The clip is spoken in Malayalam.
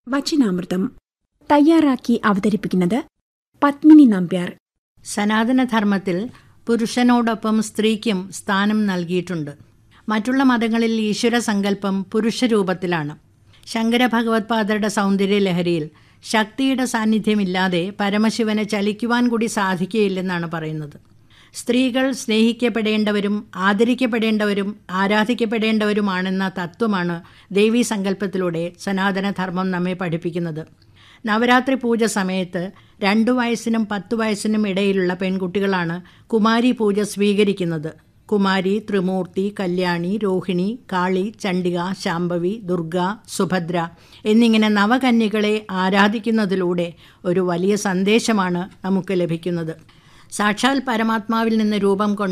വചനാമൃതം തയ്യാറാക്കി അവതരിപ്പിക്കുന്നത് പത്മിനി നമ്പ്യാർ സനാതനധർമ്മത്തിൽ പുരുഷനോടൊപ്പം സ്ത്രീക്കും സ്ഥാനം നൽകിയിട്ടുണ്ട് മറ്റുള്ള മതങ്ങളിൽ ഈശ്വര സങ്കല്പം പുരുഷരൂപത്തിലാണ് ശങ്കര ഭഗവത്പാദരുടെ സൗന്ദര്യ ലഹരിയിൽ ശക്തിയുടെ സാന്നിധ്യമില്ലാതെ പരമശിവനെ ചലിക്കുവാൻ കൂടി സാധിക്കുകയില്ലെന്നാണ് പറയുന്നത് സ്ത്രീകൾ സ്നേഹിക്കപ്പെടേണ്ടവരും ആദരിക്കപ്പെടേണ്ടവരും ആരാധിക്കപ്പെടേണ്ടവരുമാണെന്ന തത്വമാണ് ദേവീ സങ്കല്പത്തിലൂടെ സനാതനധർമ്മം നമ്മെ പഠിപ്പിക്കുന്നത് നവരാത്രി പൂജ സമയത്ത് രണ്ടു വയസ്സിനും പത്തു വയസ്സിനും ഇടയിലുള്ള പെൺകുട്ടികളാണ് കുമാരി പൂജ സ്വീകരിക്കുന്നത് കുമാരി ത്രിമൂർത്തി കല്യാണി രോഹിണി കാളി ചണ്ഡിക ശാംഭവി ദുർഗ സുഭദ്ര എന്നിങ്ങനെ നവകന്യകളെ ആരാധിക്കുന്നതിലൂടെ ഒരു വലിയ സന്ദേശമാണ് നമുക്ക് ലഭിക്കുന്നത് സാക്ഷാൽ പരമാത്മാവിൽ നിന്ന് രൂപം കൊണ്ട